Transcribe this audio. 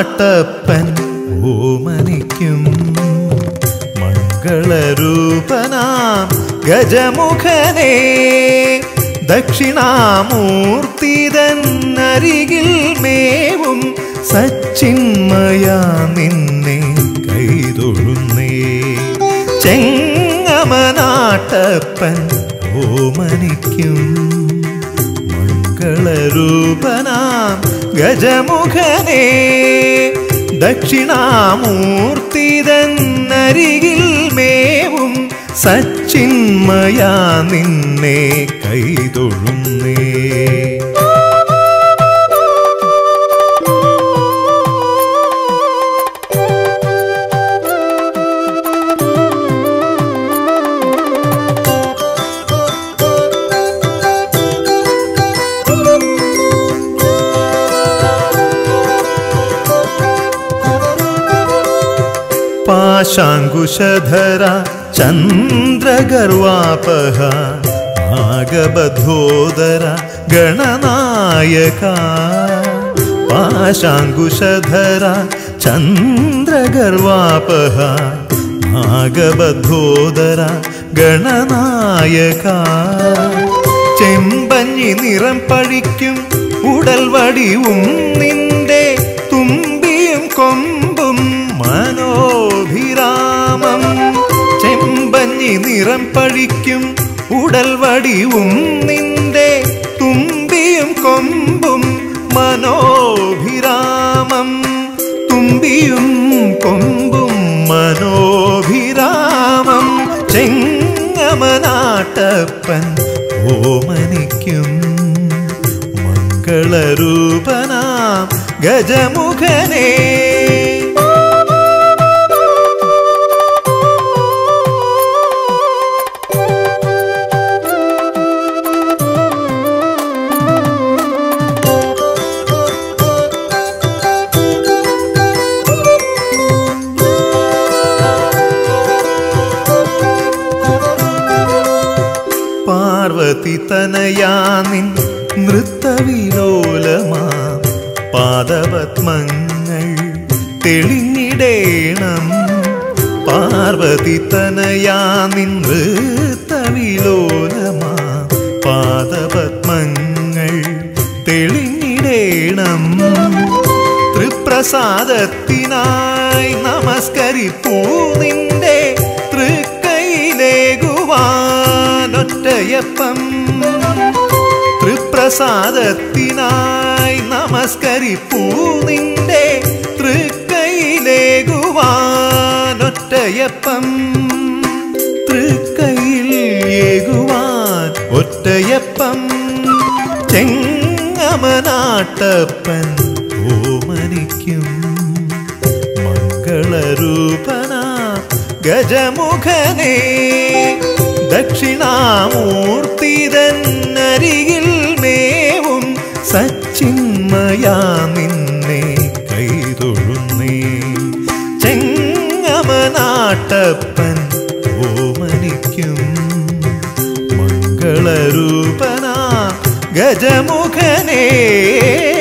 ചെങ്ങമനാട്ടപ്പൻ ഓമനിക്കും മംഗളരൂപനാം ഗജമുഖനേ ദക്ഷിണാമൂർത്തിതന്നരികിൽ മേവും സച്ചിന്മയാ നിന്നെ കൈതൊഴുന്നേ ചെങ്ങമനാട്ടപ്പൻ ഓമനിക്കും മംഗളരൂപനാം ഗജമുഖനേ ദക്ഷിണാമൂർത്തിതന്നരികിൽ മേവും സച്ചിന്മയാ നിന്നെ കൈതൊഴുന്നേ പാശാങ്കുശധര ചന്ദ്രഗർവാപഹ നാഗബധോദര ഗണനായക പാശാങ്കുശധര ചന്ദ്രഗർവാപഹ നാഗബധോദര ഗണനായക ചെമ്പഞ്ഞി നിറം പഴിക്കും ഉടൽ വടിവും നിന്റെ തുമ്പിയും കൊമ്പും മനോഭിരാമം ചെമ്പഞ്ഞി നിറം പഴിക്കും ഉടൽ വടിവും നിന്റെ തുമ്പിയും കൊമ്പും മനോഭിരാമം തുമ്പിയും കൊമ്പും മനോഭിരാമം ചെങ്ങമനാട്ടപ്പൻ ഓമനിക്കും മംഗളരൂപനാം ഗജമുഖനേ പാർവതി തനയാനിൻ നൃത്തവിലോലമാ പാദപത്മങ്ങൾ തെളിഞ്ഞിടേണം പാർവതി തനയാനിൻ നൃത്തവിലോലമാ പാദപത്മങ്ങൾ തെളിഞ്ഞിടേണം തൃപ്രസാദത്തിനായി നമസ്കരിപ്പൂ നിന്റെ തൃക്കൈലേകുവാനൊറ്റയപ്പം തൃപ്രസാദത്തിനായി നമസ്കരിപ്പൂ നിന്റെ തൃക്കൈലേകുവാനൊറ്റയപ്പം തൃക്കൈയിൽ ഏകുവാൻ ഒറ്റയപ്പം ചെങ്ങമനാട്ടപ്പൻ ഓമനിക്കും മംഗളരൂപന ഗജമുഖനേ ദക്ഷിണാമൂർത്തിതന്നരികിൽ മേവും സച്ചിന്മയാ നിന്നെ കൈതൊഴുന്നേ ചെങ്ങമനാട്ടപ്പൻ ഓമനിക്കും മംഗളരൂപന ഗജമുഖനേ